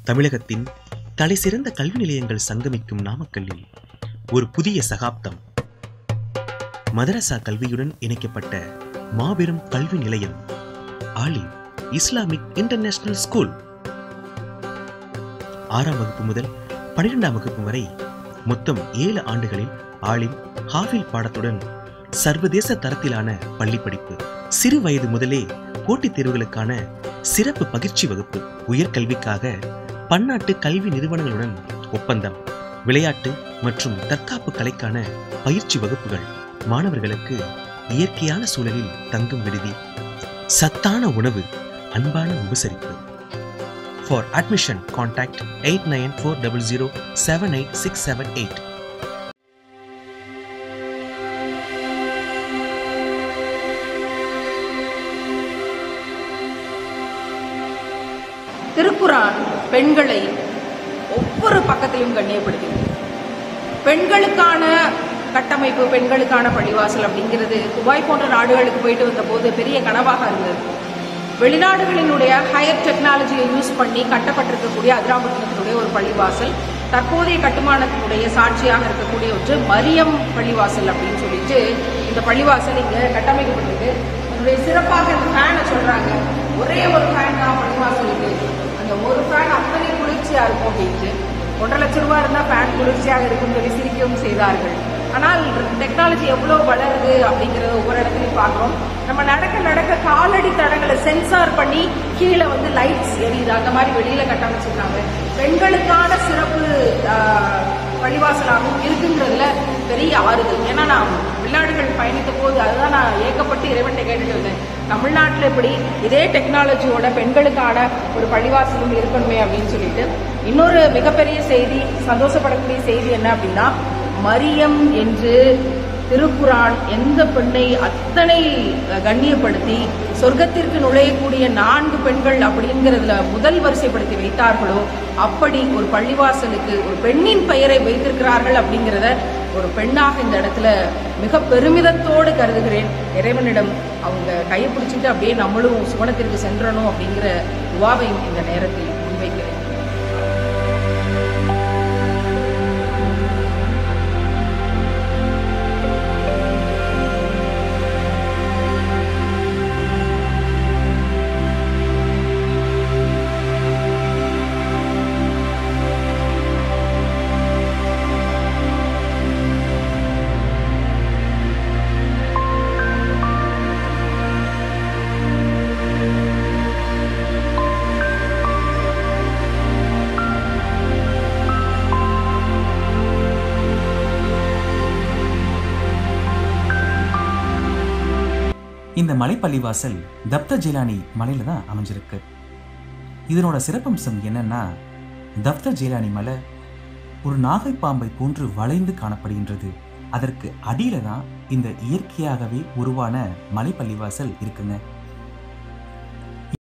தமிழகத்தின் தலைசிறந்த கல்வி நிலையங்கள் சங்கமிக்கும் நாமக்கல்லில் ஒரு புதிய சகாப்தம் மதரசா கல்வியுடன் இணைக்கப்பட்ட மாபெரும் கல்வி நிலையம் ஆலிம் இஸ்லாமிக் இன்டர்நேஷனல் ஸ்கூல் ஆறாம் வகுப்பு முதல் பன்னிரெண்டாம் வகுப்பு வரை மொத்தம் ஏழு ஆண்டுகளில் ஆலிம் ஹாஃபில் பாடத்துடன் சர்வதேச தரத்திலான பள்ளி படிப்பு சிறு வயது முதலே போட்டித் தேர்வுகளுக்கான சிறப்பு பயிற்சி வகுப்பு உயர்கல்விக்காக பன்னாட்டு கல்வி நிறுவனங்களுடன் ஒப்பந்தம் விளையாட்டு மற்றும் தற்காப்பு கலைக்கான பயிற்சி வகுப்புகள் மாணவர்களுக்கு இயற்கையான சூழலில் தங்கும் விடுதி சத்தான உணவு அன்பான உபசரிப்பு for admission contact eight nine four double zero seven eight six seven eight திருக்குரான் பெண்களை ஒவ்வொரு பக்கத்திலும் கண்ணியப்படுத்துகிறது பெண்களுக்கான கட்டமைப்பு பெண்களுக்கான பள்ளிவாசல் அப்படிங்கிறது துபாய் போன்ற நாடுகளுக்கு போயிட்டு வந்தபோது பெரிய கனவாக இருந்தது வெளிநாடுகளினுடைய ஹையர் டெக்னாலஜியை யூஸ் பண்ணி கட்டப்பட்டிருக்கக்கூடிய அதிராம்பட்டினத்தினுடைய ஒரு பள்ளிவாசல் தற்போதைய கட்டுமானத்தினுடைய சாட்சியாக இருக்கக்கூடிய ஒன்று மரியம் பள்ளிவாசல் அப்படின்னு சொல்லிட்டு இந்த பள்ளிவாசல் இங்கே கட்டமைக்கப்பட்டிருக்கு அதனுடைய சிறப்பாக இந்த ஃபேனை சொல்றாங்க ஒரே ஒரு ஃபேன் தான் பள்ளிவாசலுக்கு அந்த ஒரு ஃபேன் அத்தனை குளிர்ச்சியா இருக்கும் அப்படின்ட்டு ஒன்றரை லட்ச ரூபாய் இருந்தால் ஃபேன் குளிர்ச்சியாக இருக்கும் சொல்லி சிரிக்கவும் செய்தார்கள் ஆனால் டெக்னாலஜி எவ்வளோ வளருது அப்படிங்கிறத ஒவ்வொரு இடத்துலையும் பார்க்குறோம் நம்ம நடக்க நடக்க காலடி தடங்களை சென்சார் பண்ணி கீழே வந்து லைட்ஸ் எரியுது அந்த மாதிரி வெளியில கட்டமைச்சிருக்காங்க பெண்களுக்கான சிறப்பு ஆஹ், பள்ளிவாசலாகவும் இருக்குங்கிறதுல பெரிய ஆறுதல் ஏன்னா நான் வெளிநாடுகள் பயணித்த போது அதுதான் நான் ஏக்கப்பட்டு இறைவன்கிட்ட கேட்டுட்டு வந்தேன் தமிழ்நாட்டில் இப்படி இதே டெக்னாலஜியோட பெண்களுக்கான ஒரு பள்ளிவாசலும் இருக்கணுமே அப்படின்னு சொல்லிட்டு இன்னொரு மிகப்பெரிய செய்தி சந்தோஷப்படக்கூடிய செய்தி என்ன அப்படின்னா மரியம் என்று திருக்குரான் எந்த பெண்ணை அத்தனை கண்ணியப்படுத்தி சொர்க்கத்திற்கு நுழையக்கூடிய நான்கு பெண்கள் அப்படிங்கிறதுல முதல் வரிசைப்படுத்தி வைத்தார்களோ அப்படி ஒரு பள்ளிவாசலுக்கு ஒரு பெண்ணின் பெயரை வைத்திருக்கிறார்கள் அப்படிங்கிறத ஒரு பெண்ணாக இந்த இடத்துல மிக பெருமிதத்தோடு கருதுகிறேன் இறைவனிடம் அவங்க கையை பிடிச்சிட்டு அப்படியே நம்மளும் சுவனத்திற்கு சென்றணும் அப்படிங்கிற துவாவையும் இந்த நேரத்தில் முன்வைக்கிறேன் இந்த மலைப்பள்ளிவாசல் தப்த ஜெயிலானி மலையில தான் அமைஞ்சிருக்கு இதனோட சிறப்பம்சம் என்னன்னா தப்த ஜெயிலானி மலை ஒரு நாகைப்பாம்பை போன்று வளைந்து காணப்படுகின்றது அதற்கு அடியில தான் இந்த இயற்கையாகவே உருவான மலைப்பள்ளிவாசல் இருக்குங்க